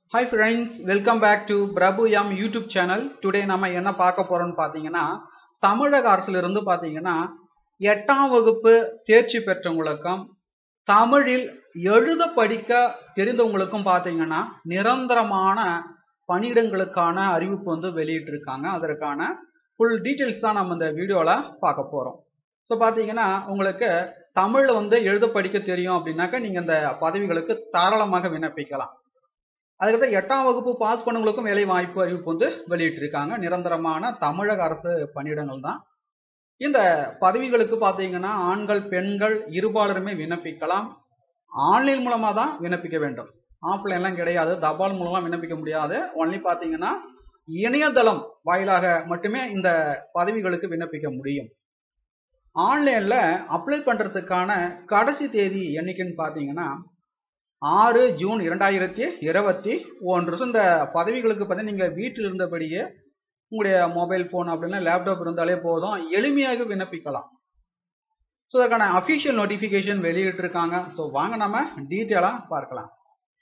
hi friends welcome back to Prabhu M YouTube channel today நம்ம என்ன பார்க்க போறோம்னு பார்த்தீங்கன்னா தமிழக அரசிலிருந்து பார்த்தீங்கன்னா எட்டாம் வகுப்பு தேர்ச்சி பெற்றவங்களுக்கும் தமிழில் எழுத படிக்க தெரிந்தவங்களுக்கும் பார்த்தீங்கன்னா நிரந்தரமான பணியிடங்களுக்கான அறிவிப்பு வந்து வெளியிட்டிருக்காங்க அதற்கான ஃபுல் டீட்டெயில்ஸ் தான் நம்ம இந்த வீடியோவில் பார்க்க போகிறோம் ஸோ பார்த்தீங்கன்னா உங்களுக்கு தமிழில் வந்து எழுத படிக்க தெரியும் அப்படின்னாக்கா நீங்கள் இந்த பதவிகளுக்கு தாராளமாக விண்ணப்பிக்கலாம் அதுக்கடுத்து எட்டாம் வகுப்பு பாஸ் பண்ணவங்களுக்கும் வேலை வாய்ப்பு அறிவிப்பு வந்து வெளியிட்டிருக்காங்க நிரந்தரமான தமிழக அரசு பணியிடங்கள் தான் இந்த பதவிகளுக்கு பார்த்தீங்கன்னா ஆண்கள் பெண்கள் இருபாலருமே விண்ணப்பிக்கலாம் ஆன்லைன் மூலமாக தான் விண்ணப்பிக்க வேண்டும் ஆஃப்லைன்லாம் கிடையாது தபால் மூலமாக விண்ணப்பிக்க முடியாது ஒன்லி பார்த்தீங்கன்னா இணையதளம் வாயிலாக மட்டுமே இந்த பதவிகளுக்கு விண்ணப்பிக்க முடியும் ஆன்லைனில் அப்ளை பண்ணுறதுக்கான கடைசி தேதி என்னைக்குன்னு பார்த்தீங்கன்னா ஆறு ஜூன் இரண்டாயிரத்தி இருபத்தி ஒன்று ஸோ இந்த பதவிகளுக்கு பார்த்தீங்கன்னா நீங்கள் வீட்டில் இருந்தபடியே உங்களுடைய மொபைல் ஃபோன் அப்படின்னா லேப்டாப் இருந்தாலே போதும் எளிமையாக விண்ணப்பிக்கலாம் ஸோ அதற்கான அஃபிஷியல் நோட்டிஃபிகேஷன் வெளியிட்டிருக்காங்க ஸோ வாங்க நம்ம டீட்டெயிலாக பார்க்கலாம்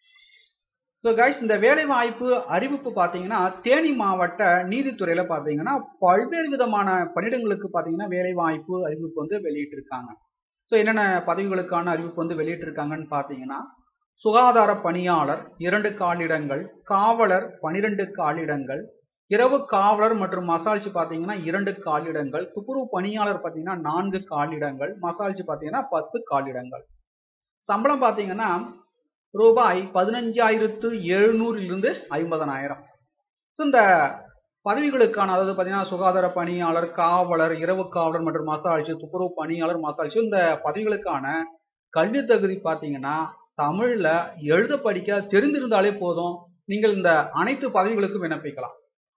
ஸோ கைஸ் இந்த வேலை வாய்ப்பு அறிவிப்பு பார்த்தீங்கன்னா தேனி மாவட்ட நீதித்துறையில் பார்த்தீங்கன்னா பல்வேறு விதமான பணியிடங்களுக்கு பார்த்தீங்கன்னா வேலை வாய்ப்பு அறிவிப்பு வந்து வெளியிட்டிருக்காங்க ஸோ என்னென்ன பதவிகளுக்கான அறிவிப்பு வந்து வெளியிட்டிருக்காங்கன்னு பார்த்தீங்கன்னா சுகாதார பணியாளர் இரண்டு காலிடங்கள் காவலர் பனிரெண்டு காலிடங்கள் இரவு காவலர் மற்றும் மசால்ச்சி பார்த்தீங்கன்னா இரண்டு காலிடங்கள் துப்புரவு பணியாளர் பார்த்தீங்கன்னா நான்கு காலிடங்கள் மசால்ச்சி பார்த்தீங்கன்னா பத்து காலிடங்கள் சம்பளம் பார்த்தீங்கன்னா ரூபாய் பதினஞ்சாயிரத்து எழுநூறிலிருந்து ஐம்பதனாயிரம் ஸோ இந்த பதவிகளுக்கான அதாவது பார்த்தீங்கன்னா சுகாதார பணியாளர் காவலர் இரவு காவலர் மற்றும் மசால்ச்சி துப்புரவு பணியாளர் மசால்ச்சி இந்த பதவிகளுக்கான கல்வி தகுதி பார்த்தீங்கன்னா தமிழில் எழுத படிக்க தெரிந்திருந்தாலே போதும் நீங்கள் இந்த அனைத்து பதவிகளுக்கும் விண்ணப்பிக்கலாம்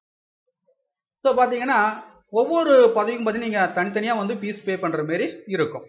ஸோ பார்த்தீங்கன்னா ஒவ்வொரு பதவிக்கும் பார்த்தீங்கன்னா நீங்கள் தனித்தனியாக வந்து ஃபீஸ் பே பண்ணுற மாரி இருக்கும்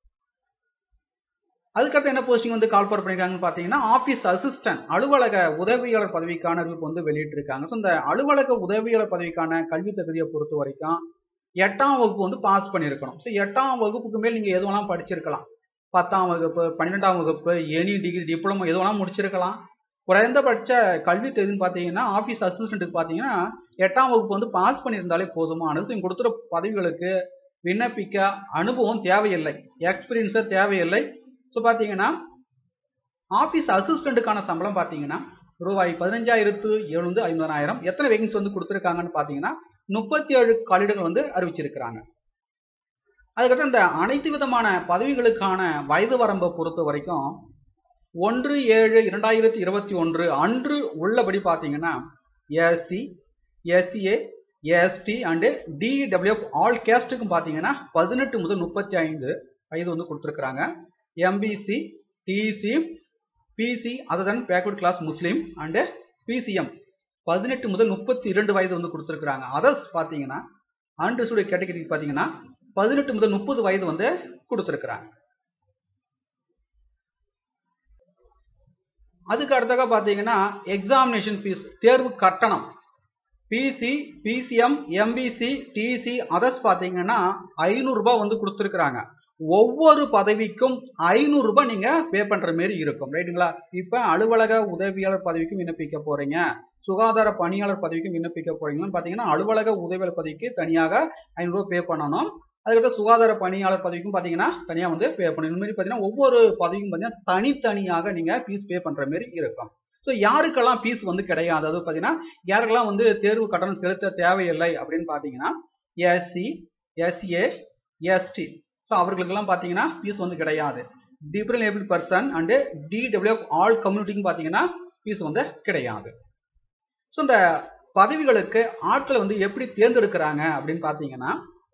அதுக்கடுத்து என்ன போஸ்டிங் வந்து கால்பர் பண்ணியிருக்காங்கன்னு பார்த்தீங்கன்னா ஆஃபீஸ் அசிஸ்டன்ட் அலுவலக உதவியாளர் பதவிக்கான அறிவிப்பு வந்து வெளியிட்டிருக்காங்க ஸோ இந்த அலுவலக உதவியாளர் பதவிக்கான கல்வி தகுதியை பொறுத்த வரைக்கும் எட்டாம் வகுப்பு வந்து பாஸ் பண்ணியிருக்கணும் ஸோ எட்டாம் வகுப்புக்கு மேல் நீங்கள் எது வேணாலும் படிச்சிருக்கலாம் பத்தாம் வகுப்பு பன்னிரெண்டாம் வகுப்பு எனி டிகிரி டிப்ளமோ எது வேணாலும் முடிச்சிருக்கலாம் குறைந்தபட்ச கல்வி தகுதின்னு பார்த்தீங்கன்னா ஆஃபீஸ் அசிஸ்டண்ட்டுக்கு பார்த்தீங்கன்னா எட்டாம் வகுப்பு வந்து பாஸ் பண்ணியிருந்தாலே போதுமானது இங்கே கொடுத்துற பதவிகளுக்கு விண்ணப்பிக்க அனுபவம் தேவையில்லை எக்ஸ்பீரியன்ஸே தேவையில்லை ஸோ பார்த்தீங்கன்னா ஆஃபீஸ் அசிஸ்டண்ட்டுக்கான சம்பளம் பார்த்தீங்கன்னா ரூபாய் பதினஞ்சாயிரத்து எழுநூறு ஐம்பதாயிரம் எத்தனை வேகன்சி வந்து கொடுத்துருக்காங்கன்னு பார்த்தீங்கன்னா முப்பத்தி ஏழு காலிடங்கள் வந்து அறிவிச்சிருக்கிறாங்க அதுக்கப்புறம் இந்த அனைத்து விதமான பதவிகளுக்கான வயது வரம்பை பொறுத்த வரைக்கும் ஒன்று ஏழு இரண்டாயிரத்தி இருபத்தி ஒன்று அன்று உள்ளபடி பார்த்தீங்கன்னா SC SCA ST and DWF all கேஸ்ட்டுக்கும் பார்த்தீங்கன்னா பதினெட்டு முதல் முப்பத்தி ஐந்து வயது வந்து கொடுத்துருக்குறாங்க MBC DC BC other than backward class Muslim and BCM பதினெட்டு முதல் முப்பத்தி இரண்டு வயது வந்து கொடுத்துருக்குறாங்க அதர்ஸ் பார்த்தீங்கன்னா அன்ரிசர்வ்டு கேட்டகரிக்கு பார்த்தீங்கன்னா பதினெட்டு முதல் முப்பது வயது வந்து கொடுத்துருக்குறாங்க அதுக்கு அடுத்தாக பார்த்தீங்கன்னா எக்ஸாமினேஷன் ஃபீஸ் தேர்வு கட்டணம் BC BCM MBC DC others பார்த்தீங்கன்னா ஐநூறுரூபா வந்து கொடுத்துருக்குறாங்க ஒவ்வொரு பதவிக்கும் ஐநூறுரூபா நீங்கள் பே பண்ணுற மாரி இருக்கும் ரைட்டுங்களா இப்போ அலுவலக உதவியாளர் பதவிக்கும் விண்ணப்பிக்க போகிறீங்க சுகாதார பணியாளர் பதவிக்கும் விண்ணப்பிக்க போறீங்கன்னு பார்த்தீங்கன்னா அலுவலக உதவியாளர் பதவிக்கு தனியாக ஐநூறுரூவா பே பண்ணணும் அதுக்கப்புறம் சுகாதார பணியாளர் பதவிக்கும் பார்த்தீங்கன்னா தனியாக வந்து பே பண்ணணும் இந்த மாதிரி பார்த்தீங்கன்னா ஒவ்வொரு பதவிக்கும் பார்த்தீங்கன்னா தனித்தனியாக நீங்கள் ஃபீஸ் பே பண்ணுற மாரி இருக்கும் ஸோ யாருக்கெல்லாம் ஃபீஸ் வந்து கிடையாது அதாவது பார்த்தீங்கன்னா யாருக்கெல்லாம் வந்து தேர்வு கட்டணம் செலுத்த தேவையில்லை அப்படின்னு பார்த்தீங்கன்னா எஸ்சி எஸ்ஏ எஸ்டி ஸோ அவர்களுக்கெல்லாம் பார்த்தீங்கன்னா ஃபீஸ் வந்து கிடையாது different able person and DWF all கம்யூனிட்டிக்கும் பார்த்தீங்கன்னா ஃபீஸ் வந்து கிடையாது ஸோ இந்த பதவிகளுக்கு ஆட்களை வந்து எப்படி தேர்ந்தெடுக்கிறாங்க அப்படின்னு பார்த்தீங்கன்னா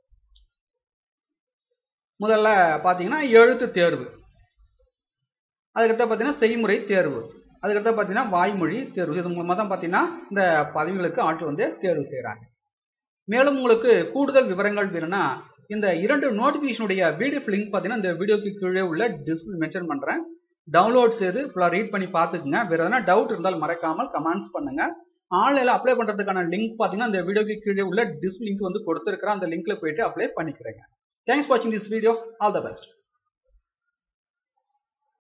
முதல்ல பார்த்தீங்கன்னா எழுத்து தேர்வு அதுக்கடுத்து பார்த்தீங்கன்னா செய்முறை தேர்வு அதுக்கடுத்து பார்த்தீங்கன்னா வாய்மொழி தேர்வு இது மூலமாக தான் பார்த்தீங்கன்னா இந்த பதவிகளுக்கு ஆட்கள் வந்து தேர்வு செய்கிறாங்க மேலும் உங்களுக்கு கூடுதல் விவரங்கள் வேணும்னா இந்த இரண்டு நோட்டிஃபிகேஷனுடைய பிடிஎஃப் லிங்க் பார்த்தீங்கன்னா இந்த வீடியோக்கு கீழே உள்ள டிஸ்கிரிப் மென்ஷன் பண்ணுறேன் டவுன்லோட் செய்து ஃபுல்லாக ரீட் பண்ணி பார்த்துக்குங்க வேறு எதனா டவுட் இருந்தால் மறக்காமல் கமெண்ட்ஸ் பண்ணுங்கள் ஆன்லைனில் அப்ளை பண்ணுறதுக்கான லிங்க் பார்த்தீங்கன்னா இந்த வீடியோக்கு கீழே உள்ள டிஸ்க் லிங்க் வந்து கொடுத்துருக்குறேன் அந்த லிங்க்ல போயிட்டு அப்ளை பண்ணிக்கிறேங்க தேங்க்ஸ் ஃபார் வாட்சிங் this video all the best